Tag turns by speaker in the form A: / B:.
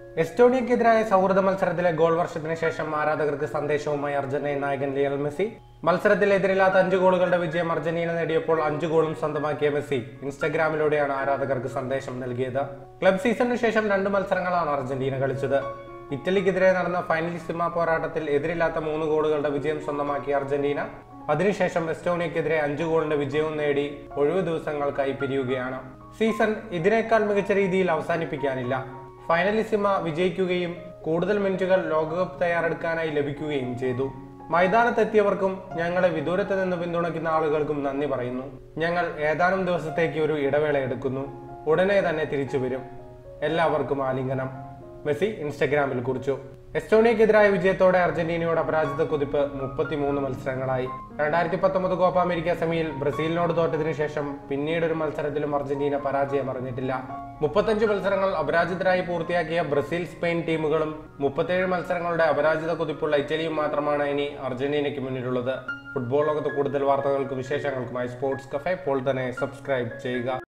A: എസ്റ്റോണിയക്കെതിരായ സൗഹൃദ മത്സരത്തിലെ ഗോൾ വർഷത്തിന് ശേഷം ആരാധകർക്ക് സന്ദേശവുമായി അർജന്റീന നായകൻ ലിയൽ മെസ്സി മത്സരത്തിൽ എതിരില്ലാത്ത അഞ്ച് ഗോളുകളുടെ വിജയം അർജന്റീന നേടിയപ്പോൾ അഞ്ച് ഗോളും സ്വന്തമാക്കിയ മെസ്സി ഇൻസ്റ്റഗ്രാമിലൂടെയാണ് ആരാധകർക്ക് സന്ദേശം നൽകിയത് ക്ലബ് സീസണിന് ശേഷം രണ്ട് മത്സരങ്ങളാണ് അർജന്റീന കളിച്ചത് ഇറ്റലിക്കെതിരെ നടന്ന ഫൈനലിസിമ പോരാട്ടത്തിൽ എതിരില്ലാത്ത മൂന്ന് ഗോളുകളുടെ വിജയം സ്വന്തമാക്കിയ അർജന്റീന അതിനുശേഷം എസ്റ്റോണിയക്കെതിരെ അഞ്ച് ഗോളിന്റെ വിജയവും നേടി ഒഴിവ് ദിവസങ്ങൾക്കായി പിരിയുകയാണ് സീസൺ ഇതിനേക്കാൾ മികച്ച രീതിയിൽ അവസാനിപ്പിക്കാനില്ല ഫൈനലിസിമ വിജയിക്കുകയും കൂടുതൽ മിനിറ്റുകൾ ലോകകപ്പ് തയ്യാറെടുക്കാനായി ലഭിക്കുകയും ചെയ്തു മൈതാനത്തെത്തിയവർക്കും ഞങ്ങളെ വിദൂരത്ത് നിന്ന് പിന്തുണയ്ക്കുന്ന ആളുകൾക്കും നന്ദി പറയുന്നു ഞങ്ങൾ ഏതാനും ദിവസത്തേക്ക് ഒരു ഇടവേള എടുക്കുന്നു ഉടനെ തന്നെ തിരിച്ചു വരും എല്ലാവർക്കും ആലിംഗനം മെസ്സി ഇൻസ്റ്റഗ്രാമിൽ കുറിച്ചു എസ്റ്റോണിയക്കെതിരായ വിജയത്തോടെ അർജന്റീനയുടെ അപരാജിത കുതിപ്പ് മുപ്പത്തിമൂന്ന് മത്സരങ്ങളായി രണ്ടായിരത്തി പത്തൊമ്പത് കോപ്പ അമേരിക്ക സെമിയിൽ ബ്രസീലിനോട് തോറ്റതിനു ശേഷം പിന്നീട് ഒരു മത്സരത്തിലും അർജന്റീന പരാജയം അറിഞ്ഞിട്ടില്ല മുപ്പത്തഞ്ച് മത്സരങ്ങൾ അപരാജിതരായി പൂർത്തിയാക്കിയ ബ്രസീൽ സ്പെയിൻ ടീമുകളും മുപ്പത്തേഴ് മത്സരങ്ങളുടെ അപരാജിത കുതിപ്പുള്ള ഇറ്റലിയും മാത്രമാണ് ഇനി അർജന്റീനയ്ക്ക് മുന്നിലുള്ളത് ഫുട്ബോൾ ലോകത്ത് കൂടുതൽ വാർത്തകൾക്കും വിശേഷങ്ങൾക്കുമായി സ്പോർട്സ് കഫേ ഇപ്പോൾ തന്നെ സബ്സ്ക്രൈബ് ചെയ്യുക